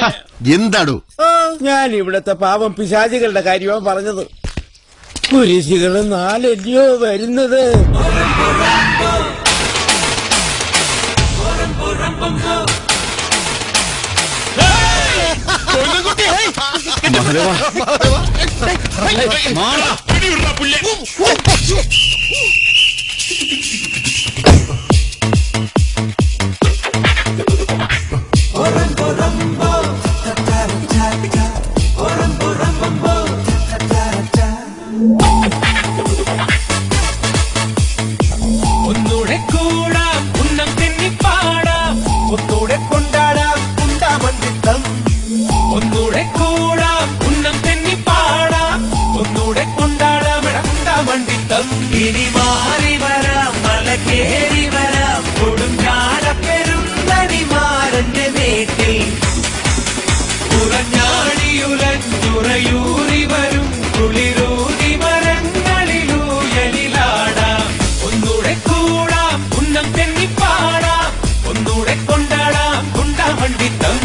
എന്താടോ ഞാൻ ഇവിടത്തെ പാവം പിശാചികളുടെ കാര്യമാണ് പറഞ്ഞത് കുരിശികള് നാലല്ലയോ വരുന്നത് ഒന്നൂടെ കൂടാം ഉന്നം തെന്നി പാടാം ഒന്നൂടെ കൊണ്ടാടാം ഉണ്ടാമണ്ടിത്തം ഒന്നൂടെ കൂടാം ഉന്നം തെന്നി പാടാം ഒന്നൂടെ കൊണ്ടാടാം ഉണ്ടാമണ്ടിത്തം ഇനി മാറി വരാം മല കേറി വരാം കൊടുങ്കാലപ്പെരും തടിമാരന്റെ വീട്ടിൽ ഉറഞ്ഞാടിയുലഞ്ഞുറയൂറി വരും കുളിരൂതി മരങ്ങളിലൂയലിലാടാം ഒന്നൂടെ കൂടാം ഉന്നം തെന്നി പാടാം ഒന്നൂടെ കൊണ്ടാടാം ഉണ്ടാമണ്ടിത്തം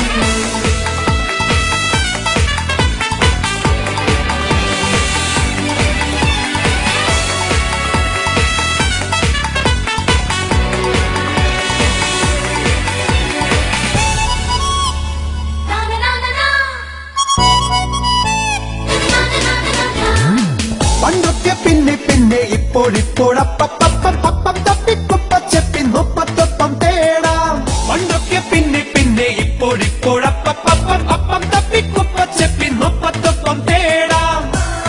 പണ്ടൊക്കെ പിന്നെ പിന്നെ ഇപ്പോഴിപ്പോഴപ്പം തപ്പിക്കുപ്പച്ചപ്പിൻ ഒപ്പത്തൊപ്പം തേടാം പണ്ടൊക്കെ പിന്നെ പിന്നെ ഇപ്പോഴിപ്പോഴപ്പം അപ്പം തപ്പിക്കുപ്പച്ചപ്പിൻ ഒപ്പത്തൊപ്പം തേടാം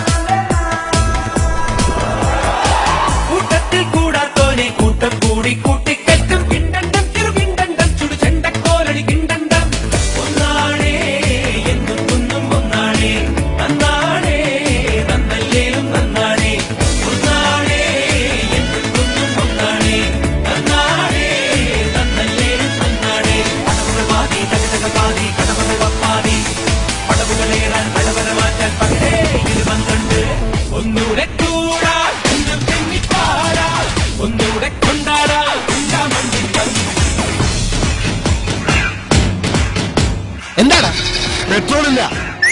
കൂട്ടത്തിൽ കൂടാത്തോനെ കൂട്ടം കൂടി കൂട്ടിക്കെട്ടും കിണ്ടണ്ടം ചെറുകിണ്ടണ്ടം ചുടു ചെണ്ടക്കോലടി കിണ്ടണ്ടം ഒന്നാണേ എന്നും കുന്നും ഒന്നാണേ നന്നാണേ നന്നല്ലേലും നന്നാണേ ഒന്നാണേ എന്നും കുന്നും ഒന്നാണേ നന്നാണേ നന്നല്ലേലും നന്നാണേ പടവുകൾ പാതി തകതക പാതി കടവുകൾ വപ്പാതി പടവുകളേറാൻ പടവര മാറ്റാൻ പകരേ ഇത് പന്ത്രണ്ട് ഒന്നൂടെ കൂടാ ഒന്നും തെന്നിപ്പാടാ ഒന്നൂടെ കൊണ്ടാടാ ഉണ്ടാമണ്ടിത്തം എന്താടാ പെട്രോൾ ഇല്ല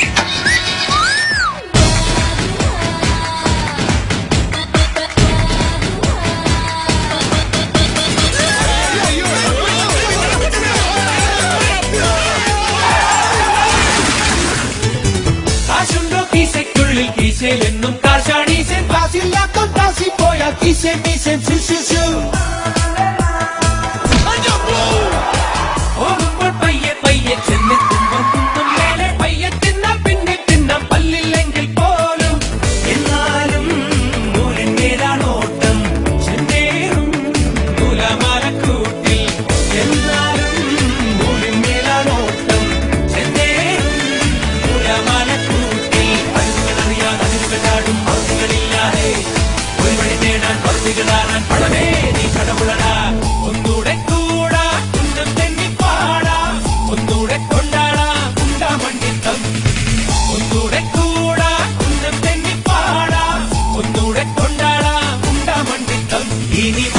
കാശുണ്ടോ കീശയ്ക്കുള്ളിൽ കീശയിൽ എന്നും കാശാണീശൻ കാശില്ലാത്ത കാശി പോയാൽ കീശൻ മീശൻ ശിശിശു ഓടുമ്പോൾ പയ്യെ പയ്യെ ചെന്നെത്തുമ്പോൾ കുന്നും മേലെ പയ്യെ തിന്നാം പിന്നെ തിന്നാം പല്ലില്ലെങ്കിൽ പോലും എന്നാലും നൂലിന്മേലാണോട്ടം ചെന്നേറും നൂലമാലക്കൂട്ടിൽ എന്നാലും നൂലിന്മേലാണോട്ടം ചെന്നേറും നൂലമാലക്കൂട്ടിൽ അറിവുകളറിയാൻ അതിരുകൾ ചാടും പൗതികളില്ലാതെ ഒരു വഴി നേടാൻ പൗതികളാറാൻ പടമേ നീ കടവുളടാ ഒന്നൂടെ കൂടാ കുന്നം തെന്നി പാടാ ഒന്നൂടെ കൊണ്ടാടാ ഉണ്ടാ മണ്ണിത്തം ഒന്നൂടെ കൂടാ കുന്നം തെന്നി പാടാ ഒന്നൂടെ കൊണ്ടാടാ ഉണ്ടാ മണ്ണിത്തം ഇനി